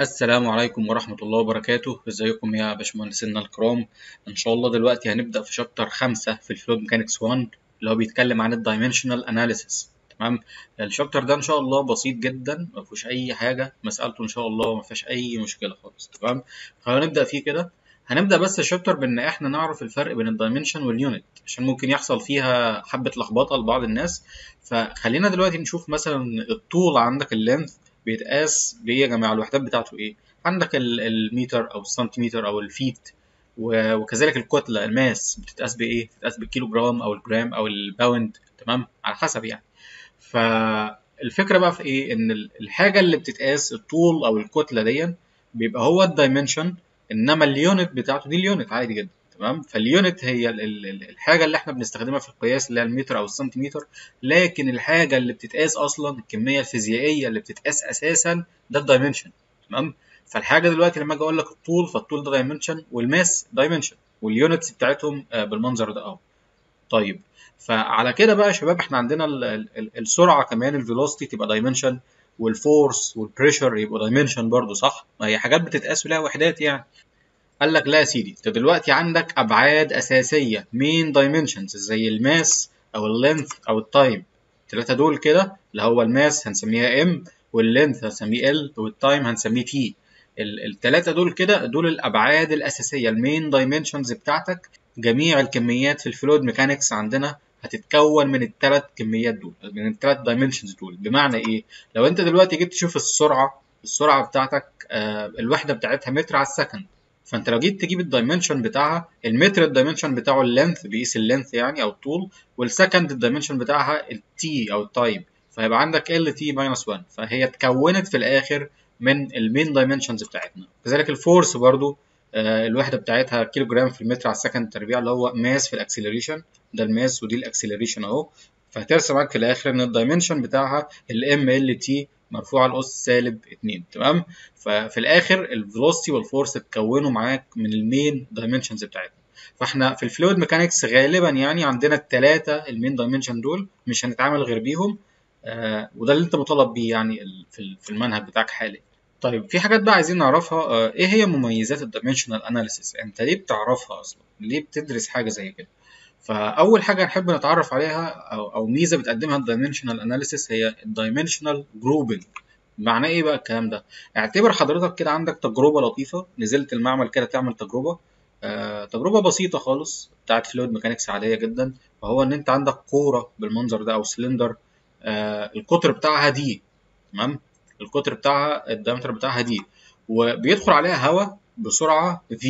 السلام عليكم ورحمة الله وبركاته ازيكم يا باشمهندسينا الكرام ان شاء الله دلوقتي هنبدأ في شابتر خمسة في الفلويد ميكانكس 1 اللي هو بيتكلم عن الدايمنشنال اناليسيس تمام الشابتر ده ان شاء الله بسيط جدا ما فيهوش اي حاجة مسألته ان شاء الله ما فيهاش اي مشكلة خالص تمام فهنبدأ فيه كده هنبدأ بس الشابتر بان احنا نعرف الفرق بين الدايمنشن واليونت عشان ممكن يحصل فيها حبة لخبطة لبعض الناس فخلينا دلوقتي نشوف مثلا الطول عندك اللينث بيتقاس بإيه يا جماعة الوحدات بتاعته إيه؟ عندك ال- المتر أو السنتيمتر أو الفيت و- وكذلك الكتلة الماس بتتقاس بإيه؟ بتتقاس بالكيلو جرام أو الجرام أو الباوند تمام؟ على حسب يعني. فالفكرة بقى في إيه؟ إن ال- الحاجة اللي بتتقاس الطول أو الكتلة دي بيبقى هو الدايمنشن إنما اليونت بتاعته دي اليونت عادي جدا. تمام فاليونت هي ال- ال- ال- الحاجه اللي احنا بنستخدمها في القياس اللي هي المتر او السنتيمتر لكن الحاجه اللي بتتقاس اصلا الكميه الفيزيائيه اللي بتتقاس اساسا ده الدايمنشن تمام فالحاجه دلوقتي لما اجي اقول لك الطول فالطول ده دايمنشن والماس دايمنشن واليونتس بتاعتهم آه، بالمنظر ده اهو طيب فعلى كده بقى يا شباب احنا عندنا ال ال ال السرعه كمان الفيلوسيتي تبقى دايمنشن والفورس والبريشر يبقوا دايمنشن برضو صح ما هي حاجات بتتقاس ولها وحدات يعني قال لك لا يا سيدي انت دلوقتي عندك ابعاد اساسيه مين دايمنشنز زي الماس او اللينث او التايم الثلاثه دول كده اللي هو الماس هنسميها ام واللينث هنسميه ال والتايم هنسميه تي الثلاثه دول كده دول الابعاد الاساسيه المين دايمنشنز بتاعتك جميع الكميات في الفلويد ميكانكس عندنا هتتكون من الثلاث كميات دول من الثلاث دايمنشنز دول بمعنى ايه لو انت دلوقتي جيت تشوف السرعه السرعه بتاعتك آه، الوحده بتاعتها متر على السكند فانت لو جيت تجيب الدايمنشن بتاعها المتر الدايمنشن بتاعه اللينث بيقيس اللينث يعني او الطول والسكند الدايمنشن بتاعها التي او التايم فهيبقى عندك ال تي ماينس 1 فهي اتكونت في الاخر من المين دايمنشنز بتاعتنا كذلك الفورس برضو آه، الوحده بتاعتها كيلو جرام في المتر على السكند تربيع اللي هو ماس في الاكسلريشن ده الماس ودي الاكسلريشن اهو فهترسم معاك في الاخر ان الدايمنشن بتاعها الام ال تي مرفوع على الاس سالب 2 تمام ففي الاخر الفيلوسيتي والفورس اتكونوا معاك من المين دايمنشنز بتاعتنا فاحنا في الفلويد ميكانكس غالبا يعني عندنا الثلاثه المين دايمنشن دول مش هنتعامل غير بيهم آه وده اللي انت مطالب بيه يعني ال- في ال- في المنهج بتاعك حاليا طيب في حاجات بقى عايزين نعرفها آه ايه هي مميزات الدايمنشنال اناليسيس انت ليه بتعرفها اصلا ليه بتدرس حاجه زي كده فاول حاجه نحب نتعرف عليها او او ميزه بتقدمها الدايمنشنال اناليسيس هي الدايمنشنال جروبنج معناه ايه بقى الكلام ده اعتبر حضرتك كده عندك تجربه لطيفه نزلت المعمل كده تعمل تجربه آه، تجربه بسيطه خالص بتاعت فلويد ميكانكس عاديه جدا وهو ان انت عندك كوره بالمنظر ده او سلندر آه، القطر بتاعها دي تمام القطر بتاعها الدايمتر بتاعها دي وبيدخل عليها هواء بسرعه v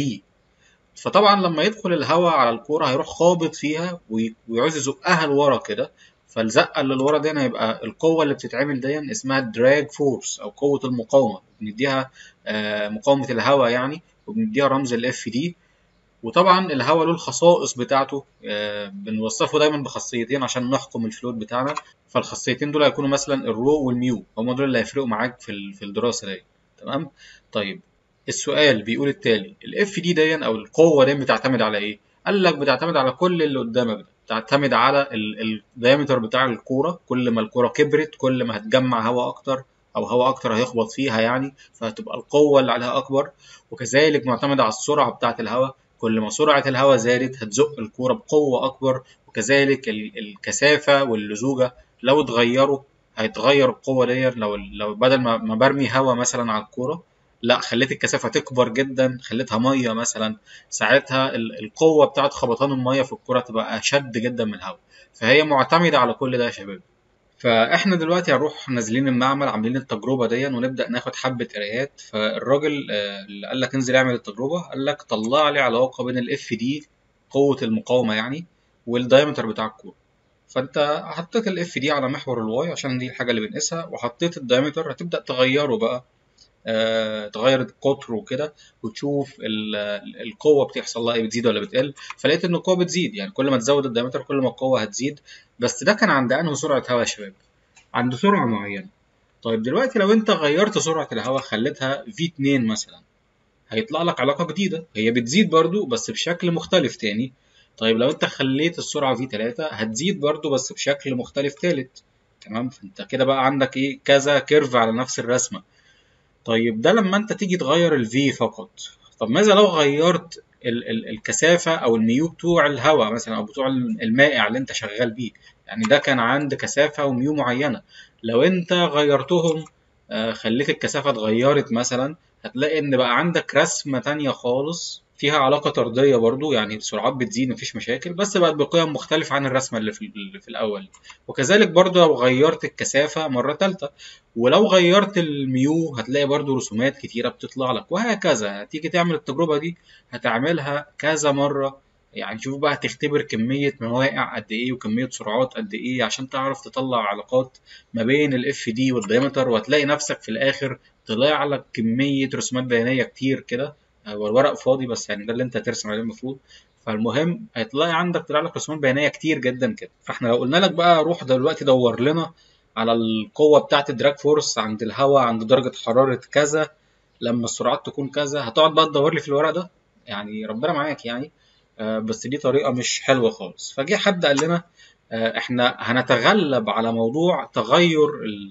فطبعا لما يدخل الهواء على الكوره هيروح خابط فيها وي- ويعوز يزقها لورا كده فالزقه اللي لورا دي هيبقى القوه اللي بتتعمل دي اسمها دراج فورس او قوه المقاومه بنديها آه، مقاومه الهواء يعني وبنديها رمز الاف دي وطبعا الهواء له الخصائص بتاعته آه، بنوصفه دايما بخاصيتين عشان نحكم الفلويد بتاعنا فالخاصيتين دول هيكونوا مثلا الرو والميو هم دول اللي هيفرقوا معاك في ال- في الدراسه دي تمام طيب السؤال بيقول التالي الاف دي دي او القوه دي بتعتمد على ايه قال لك بتعتمد على كل اللي قدامك ده بتعتمد على الدايمتر بتاع الكوره كل ما الكوره كبرت كل ما هتجمع هواء اكتر او هواء اكتر هيخبط فيها يعني فهتبقى القوه اللي عليها اكبر وكذلك معتمد على السرعه بتاعه الهواء كل ما سرعه الهواء زادت هتزق الكوره بقوه اكبر وكذلك ال- الكثافه واللزوجه لو اتغيروا هيتغير القوه دي لو لو بدل ما ما برمي هواء مثلا على الكوره لا خليت الكثافه تكبر جدا خليتها ميه مثلا ساعتها ال- القوه بتاعت خبطان الميه في الكوره تبقى اشد جدا من الهواء فهي معتمده على كل ده يا شباب فاحنا دلوقتي هنروح نازلين المعمل عاملين التجربه دي ونبدا ناخد حبه قرايات فالراجل آه، اللي قال لك انزل اعمل التجربه قال لك طلع لي علاقه بين الاف دي قوه المقاومه يعني والدايمتر بتاع الكوره فانت حطيت الاف دي على محور الواي عشان دي الحاجه اللي بنقيسها وحطيت الدايمتر هتبدا تغيره بقى آه، تغير القطر وكده وتشوف ال- ال- القوه بتحصل لها ايه بتزيد ولا بتقل فلقيت ان القوه بتزيد يعني كل ما تزود الدايمتر كل ما القوه هتزيد بس ده كان عند انهي سرعه هواء يا شباب عند سرعه معينه طيب دلوقتي لو انت غيرت سرعه الهواء خليتها v2 مثلا هيطلع لك علاقه جديده هي بتزيد برضو بس بشكل مختلف تاني طيب لو انت خليت السرعه v3 هتزيد برضو بس بشكل مختلف تالت تمام فانت كده بقى عندك ايه كذا كيرف على نفس الرسمه طيب ده لما انت تيجي تغير الفي فقط طب ماذا لو غيرت ال ال الكثافة أو الميو بتوع الهواء مثلا أو بتوع المائع اللي أنت شغال بيه يعني ده كان عند كثافة وميو معينة لو أنت غيرتهم آه، خليت الكثافة اتغيرت مثلا هتلاقي إن بقى عندك رسمة تانية خالص فيها علاقة طردية برضو يعني السرعات بتزيد مفيش مشاكل بس بقت بقيم مختلفة عن الرسمة اللي في, اللي في الأول وكذلك برضو لو غيرت الكثافة مرة تالتة ولو غيرت الميو هتلاقي برضو رسومات كتيرة بتطلع لك وهكذا هتيجي تعمل التجربة دي هتعملها كذا مرة يعني شوف بقى هتختبر كمية مواقع قد ايه وكمية سرعات قد ايه عشان تعرف تطلع علاقات ما بين الاف دي والدايمتر وهتلاقي نفسك في الاخر طلع لك كمية رسومات بيانية كتير كده هو الورق فاضي بس يعني ده اللي انت هترسم عليه المفروض فالمهم هتلاقي عندك طلع لك رسومات بيانيه كتير جدا كده فاحنا لو قلنا لك بقى روح دلوقتي دور لنا على القوه بتاعه الدراج فورس عند الهواء عند درجه حراره كذا لما السرعات تكون كذا هتقعد بقى تدور لي في الورق ده يعني ربنا معاك يعني آه بس دي طريقه مش حلوه خالص فجه حد قال لنا آه احنا هنتغلب على موضوع تغير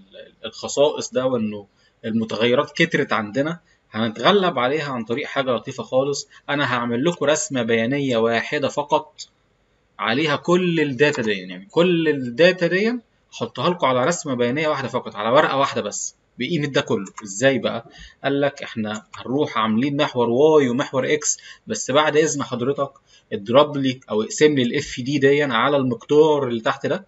الخصائص ده وانه المتغيرات كترت عندنا هنتغلب عليها عن طريق حاجة لطيفة خالص أنا هعمل لكم رسمة بيانية واحدة فقط عليها كل الداتا دي يعني كل الداتا دي هحطها لكم على رسمة بيانية واحدة فقط على ورقة واحدة بس بقيمة ده كله ازاي بقى قال لك احنا هنروح عاملين محور واي ومحور اكس بس بعد اذن حضرتك اضرب لي او اقسم لي الاف دي دي على المقدار اللي تحت ده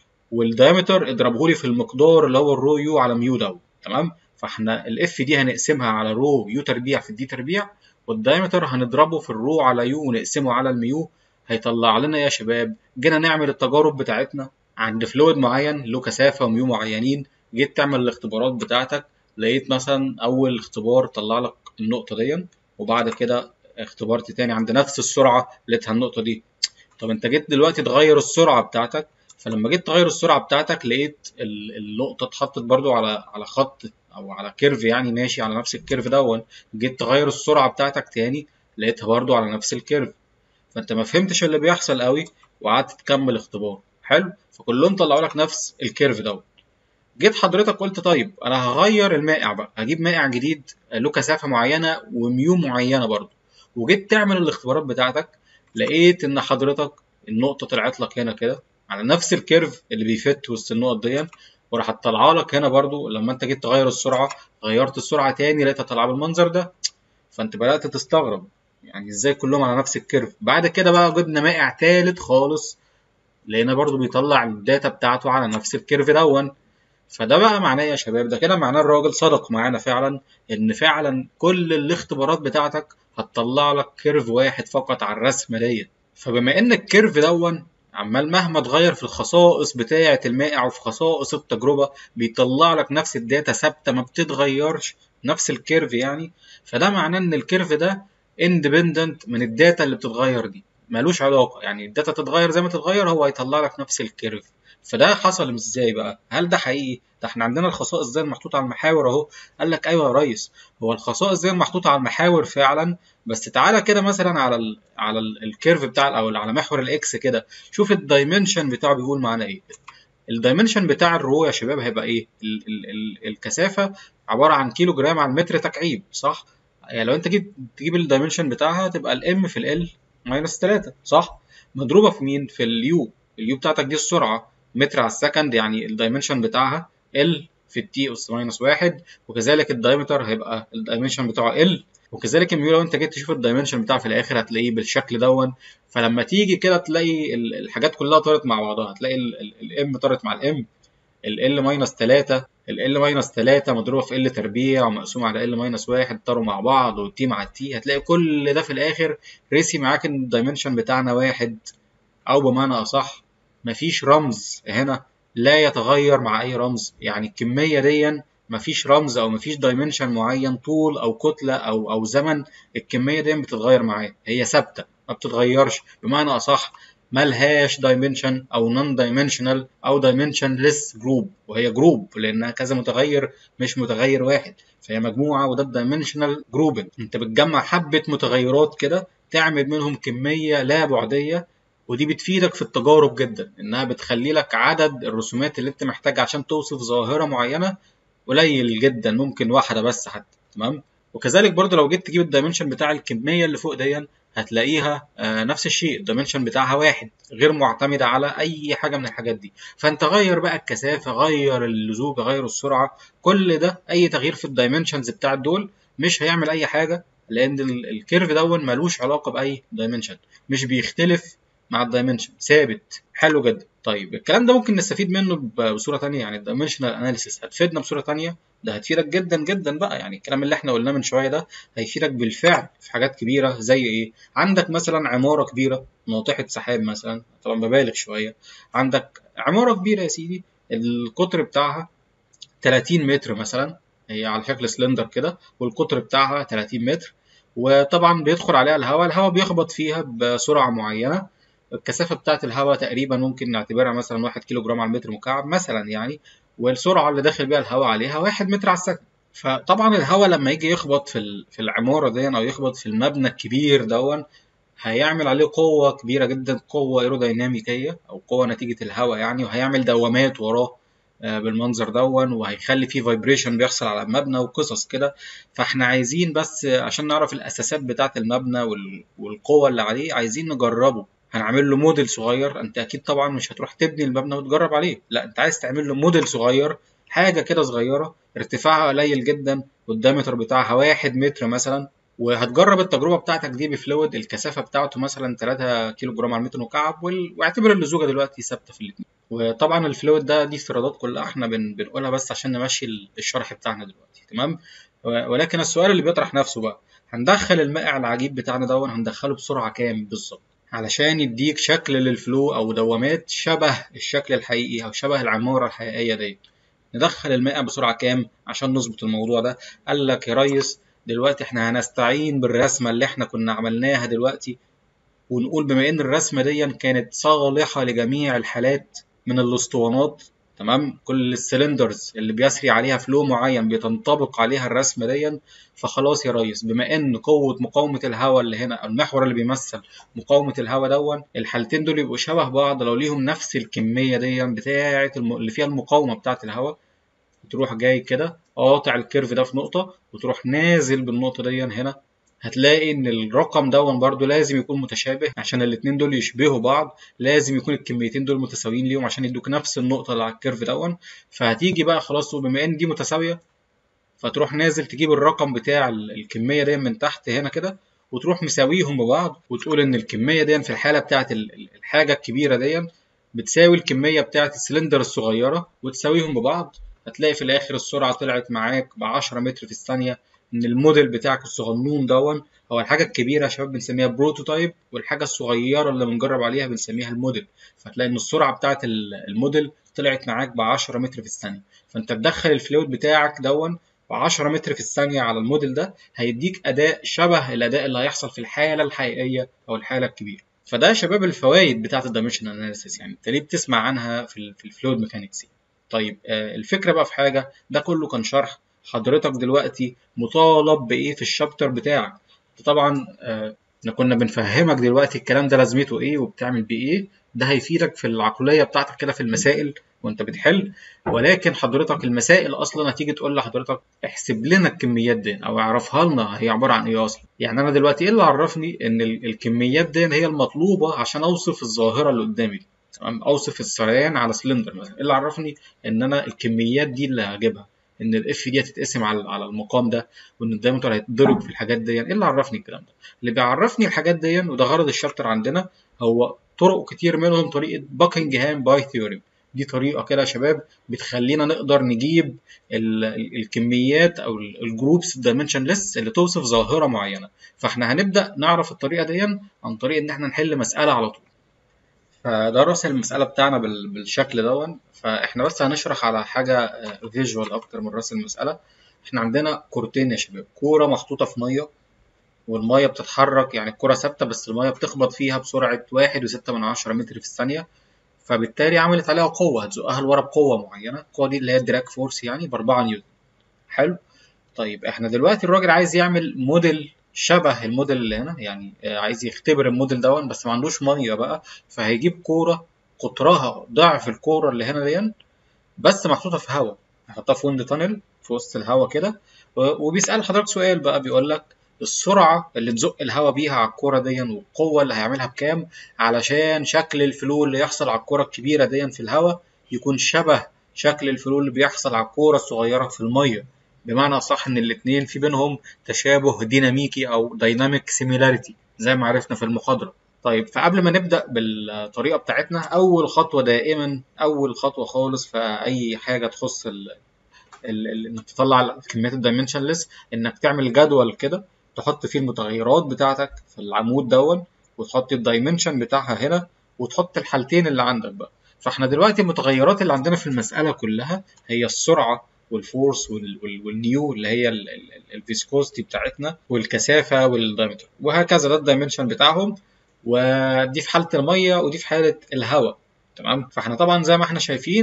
والدايمتر اضربه لي في المقدار اللي هو الرو يو على ميو ده تمام فاحنا الاف دي هنقسمها على رو يو تربيع في الدي تربيع والدايمتر هنضربه في الرو على يو ونقسمه على الميو هيطلع لنا يا شباب جينا نعمل التجارب بتاعتنا عند فلويد معين له كثافه وميو معينين جيت تعمل الاختبارات بتاعتك لقيت مثلا اول اختبار طلع لك النقطه دي وبعد كده اختبرت تاني عند نفس السرعه لقيتها النقطه دي طب انت جيت دلوقتي تغير السرعه بتاعتك فلما جيت تغير السرعه بتاعتك لقيت النقطه اتحطت برضو على على خط او على كيرف يعني ماشي على نفس الكيرف دون جيت تغير السرعه بتاعتك تاني لقيتها برضو على نفس الكيرف فانت ما فهمتش اللي بيحصل قوي وقعدت تكمل اختبار حلو فكلهم طلعوا لك نفس الكيرف دوت جيت حضرتك قلت طيب انا هغير المائع بقى هجيب مائع جديد له كثافه معينه وميو معينه برضو وجيت تعمل الاختبارات بتاعتك لقيت ان حضرتك النقطه طلعت لك هنا كده على نفس الكيرف اللي بيفت وسط النقط دي وراح طالعه لك هنا برضو لما انت جيت تغير السرعه غيرت السرعه تاني لقيتها طالعه بالمنظر ده فانت بدات تستغرب يعني ازاي كلهم على نفس الكيرف بعد كده بقى جبنا مائع تالت خالص لقينا برضو بيطلع الداتا بتاعته على نفس الكيرف دون فده بقى معناه يا شباب ده كده معناه الراجل صدق معانا فعلا ان فعلا كل الاختبارات بتاعتك هتطلع لك كيرف واحد فقط على الرسمه ديت فبما ان الكيرف دون عمال مهما تغير في الخصائص بتاعة المائع وفي خصائص التجربة بيطلع لك نفس الداتا ثابتة ما بتتغيرش نفس الكيرف يعني فده معناه ان الكيرف ده اندبندنت من الداتا اللي بتتغير دي ملوش علاقة يعني الداتا تتغير زي ما تتغير هو هيطلع لك نفس الكيرف فده حصل ازاي بقى هل ده حقيقي ده احنا عندنا الخصائص زي المحطوطه على المحاور اهو قال لك ايوه يا ريس هو الخصائص زي المحطوطه على المحاور فعلا بس تعالى كده مثلا على ال على ال الكيرف بتاع او على محور الاكس كده شوف الدايمنشن بتاعه بيقول معانا ايه الدايمنشن بتاع الرو يا شباب هيبقى ايه ال ال ال الكثافه عباره عن كيلو جرام على المتر تكعيب صح يعني لو انت جيت تجيب الدايمنشن بتاعها تبقى الام في ال ماينس 3 صح مضروبه في مين في اليو اليو بتاعتك دي السرعه متر على السكند يعني الدايمنشن بتاعها ال في التي اس ماينس واحد وكذلك الدايمتر هيبقى الدايمنشن بتاعه ال وكذلك الميو لو انت جيت تشوف الدايمنشن بتاعه في الاخر هتلاقيه بالشكل دون فلما تيجي كده تلاقي الحاجات كلها طارت مع بعضها هتلاقي الام طارت مع الام ال ماينس 3 ال ماينس 3 مضروبه في ال تربيع ومقسومه على ال ماينس 1 طاروا مع بعض والتي مع التي هتلاقي كل ده في الاخر رسي معاك ان الدايمنشن بتاعنا واحد او بمعنى اصح مفيش رمز هنا لا يتغير مع اي رمز يعني الكميه دي مفيش رمز او مفيش دايمنشن معين طول او كتله او او زمن الكميه دي بتتغير معاه هي ثابته ما بتتغيرش بمعنى اصح ملهاش دايمنشن او نون دايمنشنال او دايمنشنلس جروب وهي جروب لانها كذا متغير مش متغير واحد فهي مجموعه وده الدايمنشنال جروبنج انت بتجمع حبه متغيرات كده تعمل منهم كميه لا بعديه ودي بتفيدك في التجارب جدا انها بتخلي لك عدد الرسومات اللي انت محتاجها عشان توصف ظاهره معينه قليل جدا ممكن واحده بس حتى تمام وكذلك برضو لو جيت تجيب الدايمنشن بتاع الكميه اللي فوق دي هتلاقيها آه نفس الشيء الدايمنشن بتاعها واحد غير معتمده على اي حاجه من الحاجات دي فانت غير بقى الكثافه غير اللزوجه غير السرعه كل ده اي تغيير في الدايمنشنز بتاع دول مش هيعمل اي حاجه لان الكيرف دون ملوش علاقه باي دايمنشن مش بيختلف مع الدايمنشن ثابت حلو جدا طيب الكلام ده ممكن نستفيد منه بصوره تانية يعني الدايمنشنال اناليسيس هتفيدنا بصوره تانية ده هتفيدك جدا جدا بقى يعني الكلام اللي احنا قلناه من شويه ده هيفيدك بالفعل في حاجات كبيره زي ايه عندك مثلا عماره كبيره ناطحه سحاب مثلا طبعا ببالغ شويه عندك عماره كبيره يا سيدي القطر بتاعها 30 متر مثلا هي على شكل سلندر كده والقطر بتاعها 30 متر وطبعا بيدخل عليها الهواء الهواء بيخبط فيها بسرعه معينه الكثافه بتاعه الهواء تقريبا ممكن نعتبرها مثلا 1 كيلو جرام على المتر مكعب مثلا يعني والسرعه اللي داخل بيها الهواء عليها 1 متر على الثانيه فطبعا الهواء لما يجي يخبط في في العماره دي او يخبط في المبنى الكبير دون هيعمل عليه قوة كبيرة جدا قوة ايروديناميكية أو قوة نتيجة الهواء يعني وهيعمل دوامات وراه بالمنظر دون وهيخلي فيه فايبريشن بيحصل على المبنى وقصص كده فاحنا عايزين بس عشان نعرف الاساسات بتاعه المبنى والقوه اللي عليه عايزين نجربه هنعمل له موديل صغير انت اكيد طبعا مش هتروح تبني المبنى وتجرب عليه لا انت عايز تعمل له موديل صغير حاجه كده صغيره ارتفاعها قليل جدا والدايمتر بتاعها واحد متر مثلا وهتجرب التجربه بتاعتك دي بفلويد الكثافه بتاعته مثلا 3 كيلو جرام على المتر مكعب واعتبر اللزوجه دلوقتي ثابته في الاثنين وطبعا الفلويد ده دي افتراضات كلها احنا بن بنقولها بس عشان نمشي الشرح بتاعنا دلوقتي تمام ولكن السؤال اللي بيطرح نفسه بقى هندخل المائع العجيب بتاعنا دون هندخله بسرعه كام بالظبط علشان يديك شكل للفلو او دوامات شبه الشكل الحقيقي او شبه العماره الحقيقيه دي ندخل المائع بسرعه كام عشان نظبط الموضوع ده قال لك يا ريس دلوقتي احنا هنستعين بالرسمه اللي احنا كنا عملناها دلوقتي ونقول بما ان الرسمه دي كانت صالحه لجميع الحالات من الاسطوانات تمام كل السلندرز اللي بيسري عليها فلو معين بتنطبق عليها الرسمه دي فخلاص يا ريس بما ان قوه مقاومه الهواء اللي هنا المحور اللي بيمثل مقاومه الهواء دون الحالتين دول يبقوا شبه بعض لو ليهم نفس الكميه دي بتاعه الم... اللي فيها المقاومه بتاعه الهواء تروح جاي كده قاطع الكيرف ده في نقطه وتروح نازل بالنقطه دي هنا هتلاقي ان الرقم دون برضو لازم يكون متشابه عشان الاتنين دول يشبهوا بعض لازم يكون الكميتين دول متساويين ليهم عشان يدوك نفس النقطه اللي على الكيرف دون فهتيجي بقى خلاص بما ان دي متساويه فتروح نازل تجيب الرقم بتاع الكميه دي من تحت هنا كده وتروح مساويهم ببعض وتقول ان الكميه دي في الحاله بتاعت الحاجه الكبيره دي بتساوي الكميه بتاعت السلندر الصغيره وتساويهم ببعض هتلاقي في الاخر السرعه طلعت معاك ب 10 متر في الثانيه ان الموديل بتاعك الصغنون دون هو الحاجه الكبيره يا شباب بنسميها بروتوتايب والحاجه الصغيره اللي بنجرب عليها بنسميها الموديل فتلاقي ان السرعه بتاعه الموديل طلعت معاك ب 10 متر في الثانيه فانت تدخل الفلويد بتاعك دون ب 10 متر في الثانيه على الموديل ده هيديك اداء شبه الاداء اللي هيحصل في الحاله الحقيقيه او الحاله الكبيره فده يا شباب الفوائد بتاعه الدايمنشنال اناليسيس يعني انت ليه بتسمع عنها في في الفلويد ميكانكس طيب آه الفكره بقى في حاجه ده كله كان شرح حضرتك دلوقتي مطالب بايه في الشابتر بتاعك طبعا آه كنا بنفهمك دلوقتي الكلام ده لازمته ايه وبتعمل بيه ايه ده هيفيدك في العقليه بتاعتك كده في المسائل وانت بتحل ولكن حضرتك المسائل اصلا هتيجي تقول لحضرتك احسب لنا الكميات دي او اعرفها لنا هي عباره عن ايه اصلا يعني انا دلوقتي ايه اللي عرفني ان الكميات دي هي المطلوبه عشان اوصف الظاهره اللي قدامي دي تمام اوصف السريان على سلندر مثلا ايه اللي عرفني ان انا الكميات دي اللي هجيبها ان الاف دي هتتقسم على على المقام ده وان الدايمتر هيتضرب في الحاجات دي ايه اللي عرفني الكلام ده اللي بيعرفني الحاجات دي وده غرض الشابتر عندنا هو طرق كتير منهم طريقه باكنجهام باي ثيوريم دي طريقه كده يا شباب بتخلينا نقدر نجيب ال ال الكميات او الجروبس الدايمنشن ليس اللي توصف ظاهره معينه فاحنا هنبدا نعرف الطريقه دي عن طريق ان احنا نحل مساله على طول فده راس المسألة بتاعنا بالشكل دون فاحنا بس هنشرح على حاجة فيجوال أكتر من راس المسألة احنا عندنا كورتين يا شباب كورة محطوطة في مية والمية بتتحرك يعني الكورة ثابتة بس المية بتخبط فيها بسرعة واحد وستة من عشرة متر في الثانية فبالتالي عملت عليها قوة هتزقها لورا بقوة معينة القوة دي اللي هي الدراك فورس يعني بأربعة نيوتن حلو طيب احنا دلوقتي الراجل عايز يعمل موديل شبه الموديل اللي هنا يعني عايز يختبر الموديل دون بس ما عندوش ميه بقى فهيجيب كوره قطرها ضعف الكوره اللي هنا دي بس محطوطه في هواء هيحطها في ويند تانل في وسط الهواء كده وبيسأل حضرتك سؤال بقى بيقول لك السرعة اللي تزق الهواء بيها على الكورة دي والقوة اللي هيعملها بكام علشان شكل الفلو اللي يحصل على الكورة الكبيرة دي في الهواء يكون شبه شكل الفلو اللي بيحصل على الكورة الصغيرة في المية بمعنى صح ان الاتنين في بينهم تشابه ديناميكي او دايناميك سيميلاريتي زي ما عرفنا في المحاضرة طيب فقبل ما نبدأ بالطريقة بتاعتنا أول خطوة دائما أول خطوة خالص في أي حاجة تخص ال ال انك تطلع كميات الدايمنشنلس انك تعمل جدول كده تحط فيه المتغيرات بتاعتك في العمود دون وتحط الدايمنشن بتاعها هنا وتحط الحالتين اللي عندك بقى فاحنا دلوقتي المتغيرات اللي عندنا في المسألة كلها هي السرعة والفورس والنيو اللي هي الفيسكوستي بتاعتنا والكثافة والدايمتر وهكذا ده الدايمنشن بتاعهم ودي في حالة المية ودي في حالة الهواء تمام فاحنا طبعا زي ما احنا شايفين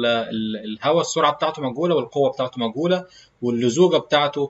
الهواء السرعة بتاعته مجهولة والقوة بتاعته مجهولة واللزوجة بتاعته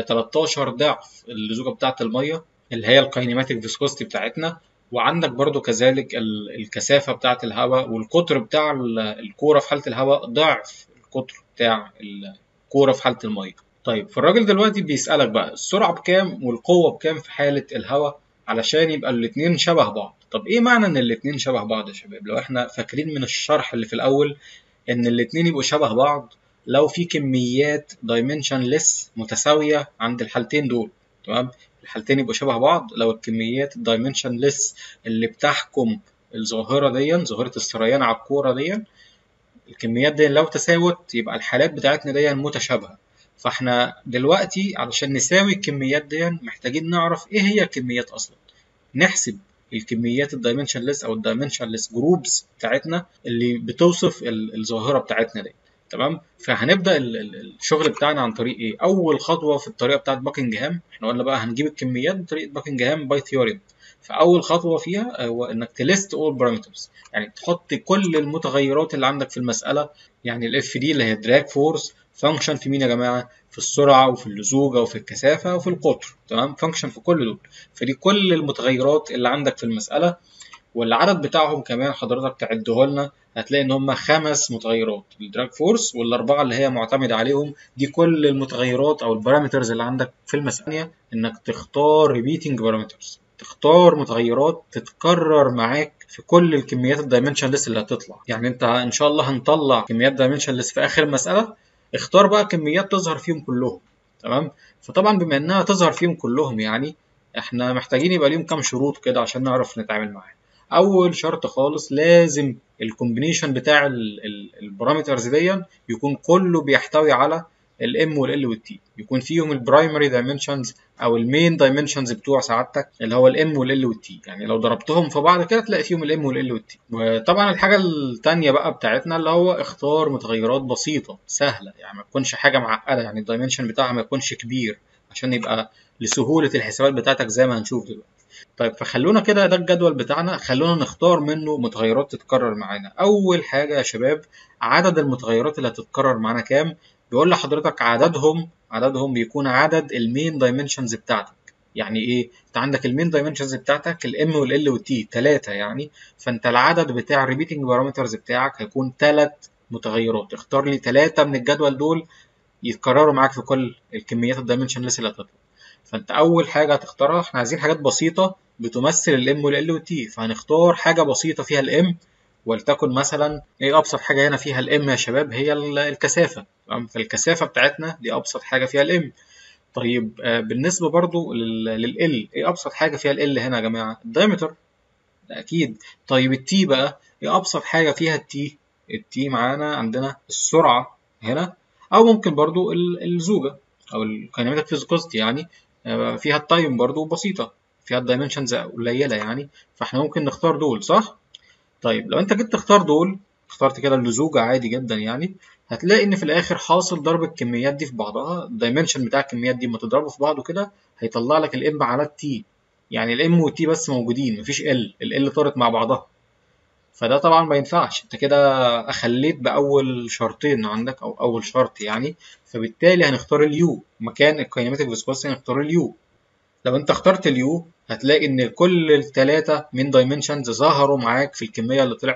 13 ضعف اللزوجة بتاعة المية اللي هي الكاينيماتيك فيسكوستي بتاعتنا وعندك برضو كذلك الكثافة بتاعة الهواء والقطر بتاع الكورة في حالة الهواء ضعف القطر بتاع الكورة في حالة المية طيب فالراجل دلوقتي بيسألك بقى السرعة بكام والقوة بكام في حالة الهواء علشان يبقى الاتنين شبه بعض طب ايه معنى ان الاتنين شبه بعض يا شباب لو احنا فاكرين من الشرح اللي في الاول ان الاتنين يبقوا شبه بعض لو في كميات dimensionless متساوية عند الحالتين دول تمام الحالتين يبقوا شبه بعض لو الكميات dimensionless اللي بتحكم الظاهرة دي ظاهرة السريان على الكورة دي الكميات دي لو تساوت يبقى الحالات بتاعتنا دي متشابهة فاحنا دلوقتي علشان نساوي الكميات دي محتاجين نعرف ايه هي الكميات اصلا نحسب الكميات الدايمنشنلس او الدايمنشنلس جروبس بتاعتنا اللي بتوصف الظاهره بتاعتنا دي تمام فهنبدا الشغل بتاعنا عن طريق ايه اول خطوه في الطريقه بتاعت باكنجهام احنا قلنا بقى هنجيب الكميات بطريقه باكنجهام باي ثيوريم فاول خطوه فيها هو انك تليست اول بارامترز يعني تحط كل المتغيرات اللي عندك في المساله يعني الاف دي اللي هي دراج فورس فانكشن في مين يا جماعه في السرعه وفي اللزوجه وفي الكثافه وفي القطر تمام فانكشن في كل دول فدي كل المتغيرات اللي عندك في المساله والعدد بتاعهم كمان حضرتك تعده لنا هتلاقي ان هم خمس متغيرات الدراج فورس والاربعه اللي هي معتمده عليهم دي كل المتغيرات او البارامترز اللي عندك في المساله انك تختار ريبيتنج بارامترز تختار متغيرات تتكرر معاك في كل الكميات الدايمنشنلس اللي هتطلع يعني انت ان شاء الله هنطلع كميات دايمنشنلس في اخر المساله اختار بقى كميات تظهر فيهم كلهم تمام فطبعا بما انها تظهر فيهم كلهم يعني احنا محتاجين يبقى ليهم كام شروط كده عشان نعرف نتعامل معاها اول شرط خالص لازم الكومبينيشن بتاع البارامترز دي يكون كله بيحتوي على الام والال والتي يكون فيهم البرايمري دايمنشنز او المين دايمنشنز بتوع سعادتك اللي هو الام والال والتي يعني لو ضربتهم في بعض كده تلاقي فيهم الام والال والتي وطبعا الحاجه الثانيه بقى بتاعتنا اللي هو اختار متغيرات بسيطه سهله يعني ما تكونش حاجه معقده يعني الدايمنشن بتاعها ما يكونش كبير عشان يبقى لسهوله الحسابات بتاعتك زي ما هنشوف دلوقتي طيب فخلونا كده ده الجدول بتاعنا خلونا نختار منه متغيرات تتكرر معانا اول حاجه يا شباب عدد المتغيرات اللي هتتكرر معانا كام بيقول لحضرتك عددهم عددهم بيكون عدد المين دايمنشنز بتاعتك يعني ايه انت عندك المين دايمنشنز بتاعتك الام والال والتي ثلاثه يعني فانت العدد بتاع الريبيتنج بارامترز بتاعك هيكون ثلاث متغيرات اختار لي ثلاثه من الجدول دول يتكرروا معاك في كل الكميات الدايمنشنلس اللي هتطلع فانت اول حاجه هتختارها احنا عايزين حاجات بسيطه بتمثل الام والال والتي فهنختار حاجه بسيطه فيها الام ولتكن مثلا ايه ابسط حاجه هنا فيها الام يا شباب هي الكثافه تمام فالكثافه بتاعتنا دي ابسط حاجه فيها الام طيب آه بالنسبه برضو لل ايه ابسط حاجه فيها ال هنا يا جماعه الدايمتر ده اكيد طيب التي بقى ايه ابسط حاجه فيها التي التي معانا عندنا السرعه هنا او ممكن برضو الزوجه او الكايناميتك فيزيكوستي يعني آه فيها التايم برضو بسيطه فيها الدايمنشنز قليله يعني فاحنا ممكن نختار دول صح طيب لو انت جيت تختار دول اخترت كده اللزوجة عادي جدا يعني هتلاقي ان في الاخر حاصل ضرب الكميات دي في بعضها الدايمنشن بتاع الكميات دي لما تضربه في بعضه كده هيطلع لك الام على التي يعني الام والتي بس موجودين مفيش ال ال طارت مع بعضها فده طبعا ما ينفعش انت كده اخليت باول شرطين عندك او اول شرط يعني فبالتالي هنختار اليو مكان الكايناميتك فيسكوستي هنختار اليو لو انت اخترت اليو هتلاقي ان كل الثلاثه من دايمنشنز ظهروا معاك في الكميه اللي طلعت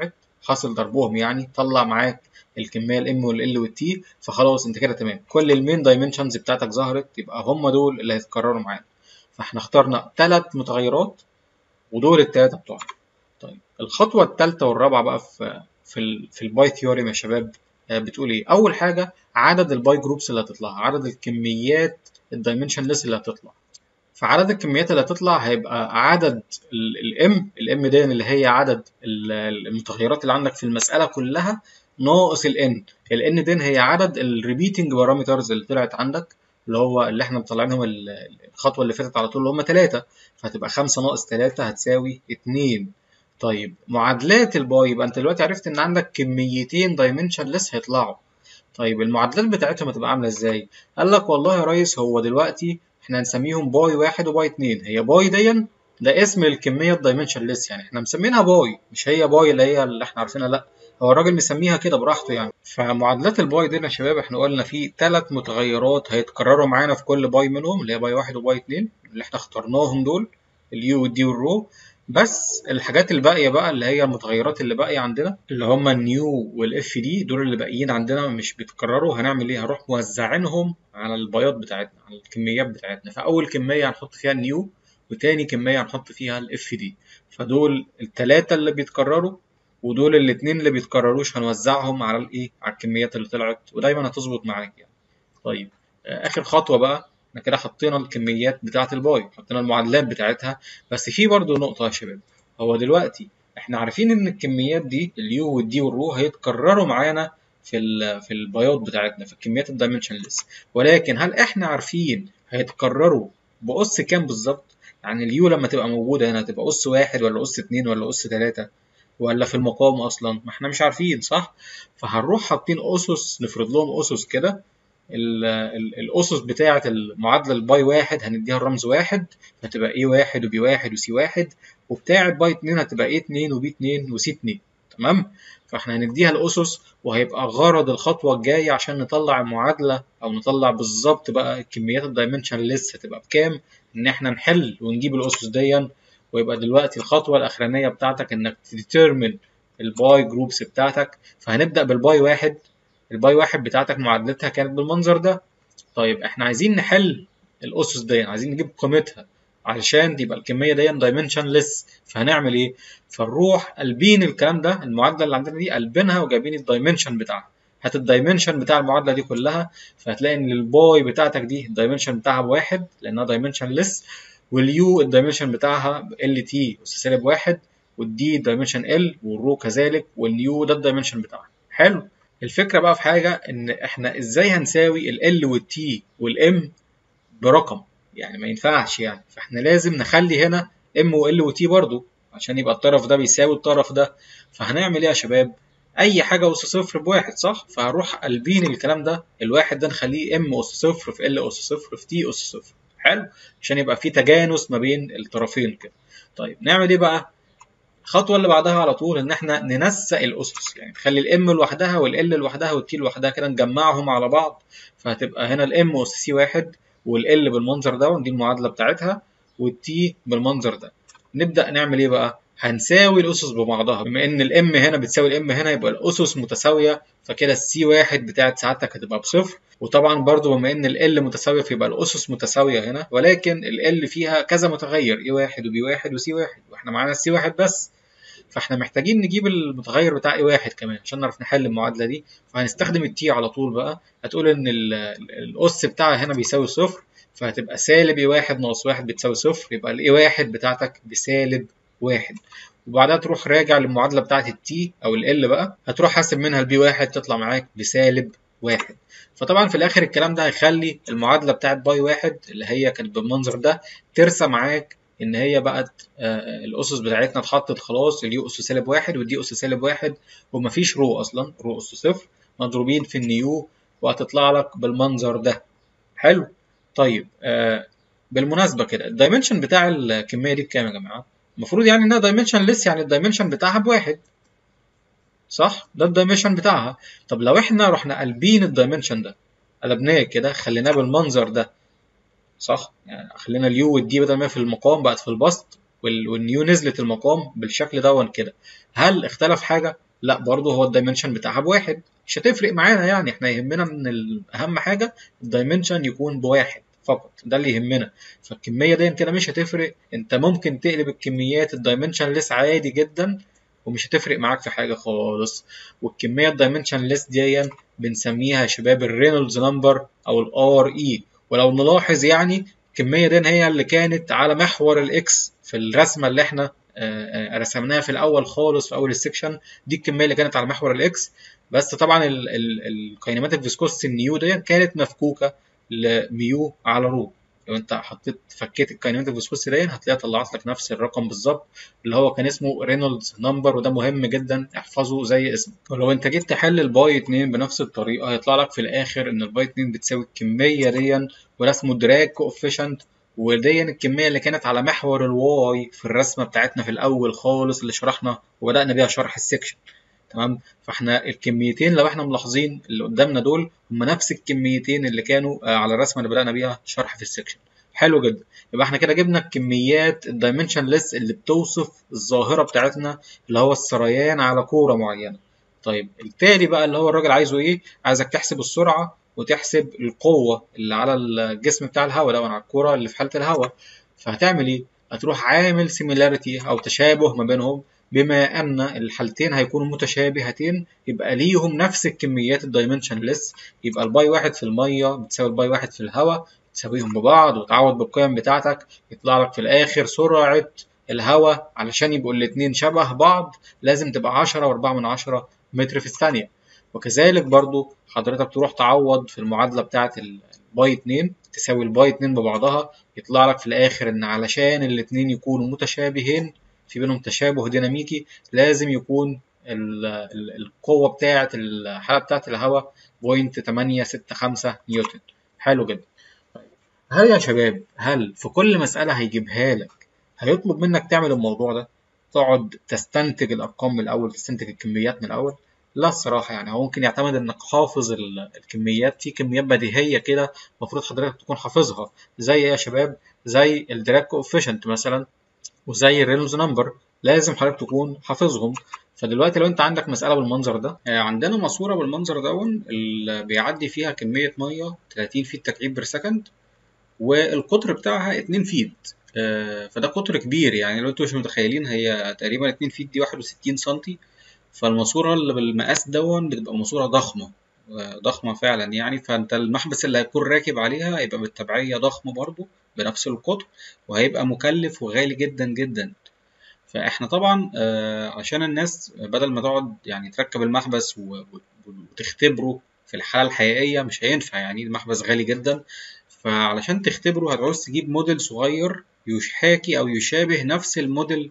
حاصل ضربهم يعني طلع معاك الكميه الام والال والتي فخلاص انت كده تمام كل المين دايمنشنز بتاعتك ظهرت يبقى هم دول اللي هيتكرروا معانا فاحنا اخترنا ثلاث متغيرات ودول الثلاثه بتوعنا طيب الخطوه الثالثه والرابعه بقى في في ال في الباي ثيوريم يا شباب بتقول ايه اول حاجه عدد الباي جروبس اللي هتطلع عدد الكميات الدايمنشنلس اللي هتطلع فعدد الكميات اللي هتطلع هيبقى عدد الام الام دي اللي هي عدد المتغيرات اللي عندك في المساله كلها ناقص الان الان دي هي عدد الريبيتنج بارامترز اللي طلعت عندك اللي هو اللي احنا مطلعينهم الخطوه اللي فاتت على طول اللي هم 3 فهتبقى 5 ناقص 3 هتساوي 2 طيب معادلات الباي يبقى انت دلوقتي عرفت ان عندك كميتين دايمنشنلس هيطلعوا طيب المعادلات بتاعتهم هتبقى عامله ازاي قال لك والله يا ريس هو دلوقتي احنا هنسميهم باي واحد وباي اتنين هي باي دي ده اسم الكميه الدايمنشنلس يعني احنا مسمينها باي مش هي باي اللي هي اللي احنا عارفينها لا هو الراجل مسميها كده براحته يعني فمعادلات الباي دي يا شباب احنا قلنا في ثلاث متغيرات هيتكرروا معانا في كل باي منهم اللي هي باي واحد وباي اتنين اللي احنا اخترناهم دول اليو والدي والرو بس الحاجات الباقيه بقى اللي هي المتغيرات اللي باقيه عندنا اللي هم النيو والاف دي دول اللي باقيين عندنا مش بيتكرروا هنعمل ايه هنروح موزعينهم على البياض بتاعتنا على الكميات بتاعتنا فاول كميه هنحط فيها النيو وتاني كميه هنحط فيها الاف دي فدول الثلاثه اللي بيتكرروا ودول الاثنين اللي بيتكرروش هنوزعهم على الايه على الكميات اللي طلعت ودايما هتظبط معاك يعني طيب اخر خطوه بقى احنا كده حطينا الكميات بتاعه الباي حطينا المعادلات بتاعتها بس في برضو نقطه يا شباب هو دلوقتي احنا عارفين ان الكميات دي اليو والدي والرو هيتكرروا معانا في ال في البياض بتاعتنا في الكميات الدايمنشنلس ولكن هل احنا عارفين هيتكرروا بأس كام بالظبط يعني اليو لما تبقى موجوده هنا هتبقى أس واحد ولا أس اتنين ولا أس تلاتة ولا في المقام اصلا ما احنا مش عارفين صح فهنروح حاطين اسس نفرض لهم اسس كده الاسس بتاعه المعادله الباي واحد هنديها الرمز واحد فتبقى ايه واحد وبي واحد وسي واحد وبتاعه باي اتنين هتبقى ايه اتنين وبي اتنين وسي اتنين تمام فاحنا هنديها الاسس وهيبقى غرض الخطوه الجايه عشان نطلع المعادله او نطلع بالظبط بقى كميات الدايمنشن لسه هتبقى بكام ان احنا نحل ونجيب الاسس دي ويبقى دلوقتي الخطوة الأخرانية بتاعتك إنك تديترمن الباي جروبس بتاعتك فهنبدأ بالباي واحد الباي واحد بتاعتك معادلتها كانت بالمنظر ده طيب إحنا عايزين نحل الأسس دي عايزين نجيب قيمتها علشان تبقى الكمية دي دايمنشن ليس فهنعمل إيه؟ فنروح قلبين الكلام ده المعادلة اللي عندنا دي قلبينها وجايبين الدايمنشن بتاعها هات الدايمنشن بتاع المعادلة دي كلها فهتلاقي إن الباي بتاعتك دي الدايمنشن بتاعها بواحد لأنها دايمنشن ليس واليو الدايمنشن بتاعها ال تي اس سالب واحد والدي الدايمنشن ال والرو كذلك والنيو ده الدايمنشن بتاعها حلو الفكره بقى في حاجه ان احنا ازاي هنساوي ال والتي والام برقم يعني ما ينفعش يعني فاحنا لازم نخلي هنا ام وال وتي برضو عشان يبقى الطرف ده بيساوي الطرف ده فهنعمل ايه يا شباب اي حاجه اس صفر بواحد صح فهروح قلبين الكلام ده الواحد ده نخليه ام اس صفر في ال اس صفر في تي اس صفر حلو عشان يبقى في تجانس ما بين الطرفين كده طيب نعمل ايه بقى الخطوه اللي بعدها على طول ان احنا ننسق الاسس يعني نخلي الام لوحدها والال لوحدها والتي لوحدها كده نجمعهم على بعض فهتبقى هنا الام اس سي واحد والال بالمنظر ده ودي المعادله بتاعتها والتي بالمنظر ده نبدا نعمل ايه بقى هنساوي الاسس ببعضها بما ان الام هنا بتساوي الام هنا يبقى الاسس متساويه فكده السي واحد بتاعت سعادتك هتبقى بصفر وطبعا برضو بما ان ال متساويه فيبقى الاسس متساويه هنا ولكن ال فيها كذا متغير اي واحد وبي واحد وسي واحد واحنا معانا السي واحد بس فاحنا محتاجين نجيب المتغير بتاع اي واحد كمان عشان نعرف نحل المعادله دي فهنستخدم التي على طول بقى هتقول ان الاس بتاعها هنا بيساوي صفر فهتبقى سالب اي واحد ناقص واحد بتساوي صفر يبقى الاي واحد بتاعتك بسالب واحد وبعدها تروح راجع للمعادله بتاعت التي او ال بقى هتروح حاسب منها البي واحد تطلع معاك بسالب واحد فطبعا في الاخر الكلام ده هيخلي المعادله بتاعت باي واحد اللي هي كانت بالمنظر ده ترسى معاك ان هي بقت آه الاسس بتاعتنا اتحطت خلاص اليو اس سالب واحد والدي اس سالب واحد ومفيش رو اصلا رو اس صفر مضروبين في النيو وهتطلع لك بالمنظر ده حلو طيب آه بالمناسبه كده الدايمنشن بتاع الكميه دي بكام يا جماعه المفروض يعني انها دايمنشن ليس يعني الدايمنشن بتاعها بواحد صح ده الدايمنشن بتاعها طب لو احنا رحنا قلبين الدايمنشن ده قلبناه كده خليناه بالمنظر ده صح يعني خلينا اليو والدي بدل ما في المقام بقت في البسط والنيو نزلت المقام بالشكل دون كده هل اختلف حاجه لا برضه هو الدايمنشن بتاعها بواحد مش هتفرق معانا يعني احنا يهمنا ان اهم حاجه الدايمنشن يكون بواحد فقط ده اللي يهمنا فالكميه دي كده مش هتفرق انت ممكن تقلب الكميات الدايمنشن ليس عادي جدا ومش هتفرق معاك في حاجه خالص والكميه الدايمنشن ليس دي بنسميها يا شباب الرينولدز نمبر او الار اي ولو نلاحظ يعني الكميه دي هي اللي كانت على محور الاكس في الرسمه اللي احنا رسمناها في الاول خالص في اول السكشن دي الكميه اللي كانت على محور الاكس بس طبعا الكاينماتيك فيسكوستي النيو دي كانت مفكوكه لميو على رو لو انت حطيت فكيت الكاينماتيك فيسكوستي دي هتلاقيها طلعت لك نفس الرقم بالظبط اللي هو كان اسمه رينولدز نمبر وده مهم جدا احفظه زي اسمه ولو انت جيت تحل الباي 2 بنفس الطريقه هيطلع لك في الاخر ان الباي 2 بتساوي الكميه دي وده اسمه دراج كوفيشنت ودي الكميه اللي كانت على محور الواي في الرسمه بتاعتنا في الاول خالص اللي شرحنا وبدانا بيها شرح السكشن تمام فاحنا الكميتين لو احنا ملاحظين اللي قدامنا دول هم نفس الكميتين اللي كانوا على الرسمه اللي بدانا بيها شرح في السكشن حلو جدا يبقى احنا كده جبنا الكميات الدايمنشن ليس اللي بتوصف الظاهره بتاعتنا اللي هو السريان على كوره معينه طيب التالي بقى اللي هو الراجل عايزه ايه عايزك تحسب السرعه وتحسب القوه اللي على الجسم بتاع الهواء ده على الكوره اللي في حاله الهواء فهتعمل ايه هتروح عامل سيميلاريتي او تشابه ما بينهم بما ان الحالتين هيكونوا متشابهتين يبقى ليهم نفس الكميات الدايمنشن ليس يبقى الباي واحد في الميه بتساوي الباي واحد في الهواء تساويهم ببعض وتعوض بالقيم بتاعتك يطلع لك في الاخر سرعه الهواء علشان يبقوا الاتنين شبه بعض لازم تبقى عشرة وأربعة من عشرة متر في الثانية وكذلك برضو حضرتك تروح تعوض في المعادلة بتاعة الباي 2 تساوي الباي 2 ببعضها يطلع لك في الآخر إن علشان الاتنين يكونوا متشابهين في بينهم تشابه ديناميكي لازم يكون ال ال القوة بتاعة الحالة بتاعة الهواء بوينت تمانية ستة خمسة نيوتن حلو جدا هل يا شباب هل في كل مسألة هيجيبها لك هيطلب منك تعمل الموضوع ده تقعد تستنتج الأرقام من الأول تستنتج الكميات من الأول لا الصراحة يعني هو ممكن يعتمد إنك حافظ الكميات في كميات بديهية كده المفروض حضرتك تكون حافظها زي إيه يا شباب؟ زي الدراج كوفيشنت مثلا وزي الرينولدز نمبر لازم حضرتك تكون حافظهم فدلوقتي لو انت عندك مسألة بالمنظر ده عندنا ماسورة بالمنظر دون اللي بيعدي فيها كمية مية 30 فيت تكعيب بير سكند والقطر بتاعها 2 فيت فده قطر كبير يعني لو انتوا مش متخيلين هي تقريبا 2 فيت دي 61 سنتي فالماسورة اللي بالمقاس دون بتبقى ماسورة ضخمة ضخمة فعلا يعني فانت المحبس اللي هيكون راكب عليها هيبقى بالتبعية ضخم برضه بنفس القطر وهيبقى مكلف وغالي جدا جدا فاحنا طبعا عشان الناس بدل ما تقعد يعني تركب المحبس وتختبره في الحالة الحقيقية مش هينفع يعني المحبس غالي جدا فعلشان تختبره هتعوز تجيب موديل صغير يحاكي او يشابه نفس الموديل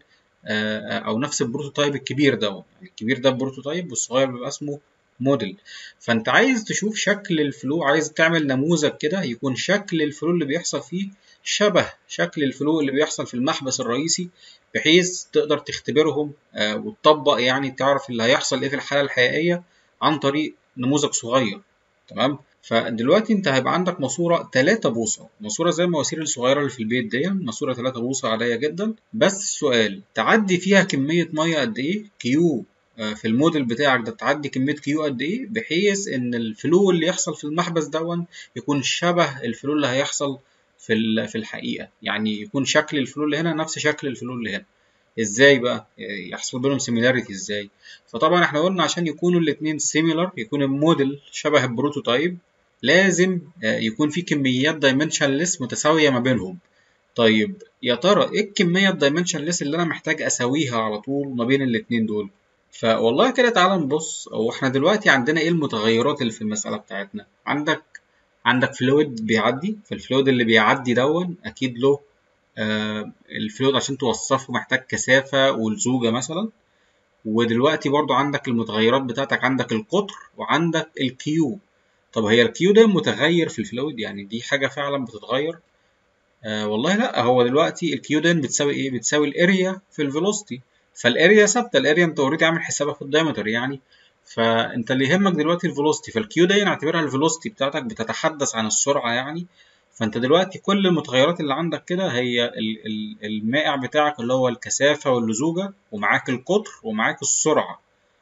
او نفس البروتوتايب الكبير ده يعني الكبير ده بروتوتايب والصغير بيبقى اسمه موديل فانت عايز تشوف شكل الفلو عايز تعمل نموذج كده يكون شكل الفلو اللي بيحصل فيه شبه شكل الفلو اللي بيحصل في المحبس الرئيسي بحيث تقدر تختبرهم وتطبق يعني تعرف اللي هيحصل ايه في الحالة الحقيقية عن طريق نموذج صغير تمام فدلوقتي انت هيبقى عندك ماسورة 3 بوصة ماسورة زي المواسير الصغيرة اللي في البيت دي ماسورة 3 بوصة عادية جدا بس السؤال تعدي فيها كمية مية قد ايه كيو في الموديل بتاعك ده تعدي كمية كيو قد ايه بحيث ان الفلو اللي يحصل في المحبس دون يكون شبه الفلو اللي هيحصل في في الحقيقة يعني يكون شكل الفلو اللي هنا نفس شكل الفلو اللي هنا ازاي بقى يحصل بينهم سيميلاريتي ازاي فطبعا احنا قلنا عشان يكونوا الاتنين سيميلار يكون الموديل شبه البروتوتايب لازم يكون في كميات دايمنشنلس متساوية ما بينهم طيب يا ترى ايه الكمية الدايمنشنلس اللي انا محتاج اساويها على طول ما بين الاتنين دول فوالله كده تعالى نبص هو احنا دلوقتي عندنا ايه المتغيرات اللي في المسألة بتاعتنا عندك عندك فلويد بيعدي فالفلويد اللي بيعدي دون اكيد له آه الفلويد عشان توصفه محتاج كثافة ولزوجة مثلا ودلوقتي برضو عندك المتغيرات بتاعتك عندك القطر وعندك الكيو طب هي الكيو ده متغير في الفلويد يعني دي حاجة فعلا بتتغير آه والله لا هو دلوقتي الكيو ده بتساوي ايه بتساوي الاريا في الفيلوسيتي فالاريا ثابته الاريا انت اوريدي عامل حسابها في الدايمتر يعني فانت اللي يهمك دلوقتي الفيلوسيتي فالكيو دي نعتبرها الفيلوسيتي بتاعتك بتتحدث عن السرعه يعني فانت دلوقتي كل المتغيرات اللي عندك كده هي المائع بتاعك اللي هو الكثافه واللزوجه ومعاك القطر ومعاك السرعه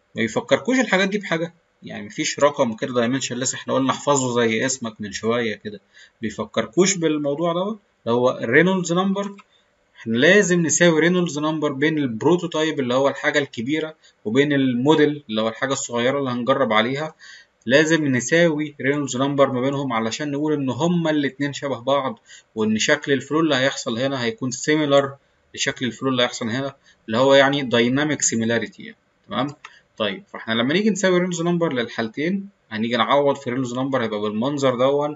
ما يفكركوش الحاجات دي بحاجه يعني مفيش رقم كده دايمنشن لسه احنا قلنا احفظه زي اسمك من شويه كده بيفكركوش بالموضوع دوت اللي هو الرينولدز نمبر احنا لازم نساوي رينولدز نمبر بين البروتوتايب اللي هو الحاجه الكبيره وبين الموديل اللي هو الحاجه الصغيره اللي هنجرب عليها لازم نساوي رينولدز نمبر ما بينهم علشان نقول ان هما الاتنين شبه بعض وان شكل الفلو اللي هيحصل هنا هيكون سيميلر لشكل الفلو اللي هيحصل هنا اللي هو يعني دايناميك سيميلاريتي يعني. تمام طيب فاحنا لما نيجي نساوي رينولدز نمبر للحالتين هنيجي نعوض في رينولدز نمبر هيبقى بالمنظر دون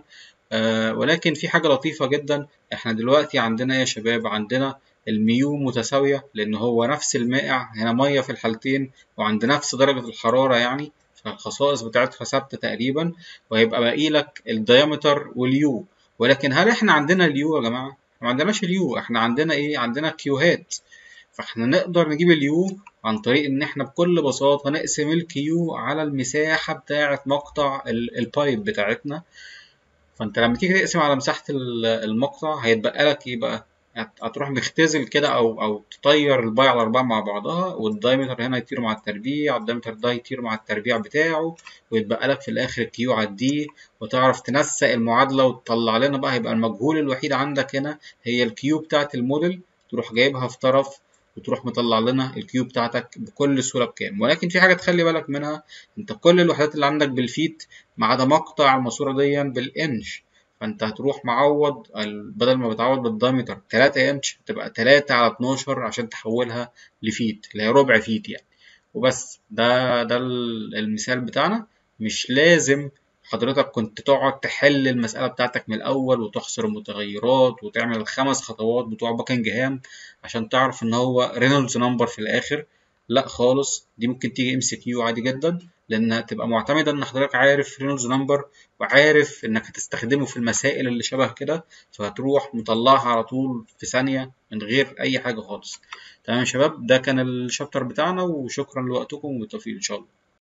آه ولكن في حاجه لطيفه جدا احنا دلوقتي عندنا يا شباب عندنا الميو متساويه لان هو نفس المائع هنا ميه في الحالتين وعند نفس درجه الحراره يعني فالخصائص بتاعتها ثابته تقريبا وهيبقى باقي لك الديامتر واليو ولكن هل احنا عندنا اليو يا جماعه ما عندناش اليو احنا عندنا ايه عندنا كيوهات فاحنا نقدر نجيب اليو عن طريق ان احنا بكل بساطه نقسم الكيو على المساحه بتاعه مقطع البايب بتاعتنا فانت لما تيجي تقسم على مساحه المقطع هيتبقى لك ايه بقى هتروح مختزل كده او او تطير الباي على اربعه مع بعضها والدايمتر هنا يطير مع التربيع الدايمتر ده يطير مع التربيع بتاعه ويتبقى لك في الاخر الكيو على الدي وتعرف تنسق المعادله وتطلع لنا بقى هيبقى المجهول الوحيد عندك هنا هي الكيو بتاعه الموديل تروح جايبها في طرف وتروح مطلع لنا الكيو بتاعتك بكل سهوله بكام ولكن في حاجه تخلي بالك منها انت كل الوحدات اللي عندك بالفيت ما عدا مقطع الماسوره دي بالانش فانت هتروح معوض بدل ما بتعوض بالدايمتر 3 انش تبقى 3 على 12 عشان تحولها لفيت اللي هي ربع فيت يعني وبس ده ده المثال بتاعنا مش لازم حضرتك كنت تقعد تحل المسألة بتاعتك من الأول وتحصر المتغيرات وتعمل الخمس خطوات بتوع باكنجهام عشان تعرف إن هو رينولدز نمبر في الآخر لا خالص دي ممكن تيجي ام سي كيو عادي جدا لانها تبقى معتمده ان حضرتك عارف رينولدز نمبر وعارف انك هتستخدمه في المسائل اللي شبه كده فهتروح مطلعها على طول في ثانيه من غير اي حاجه خالص تمام يا شباب ده كان الشابتر بتاعنا وشكرا لوقتكم وبالتوفيق ان شاء الله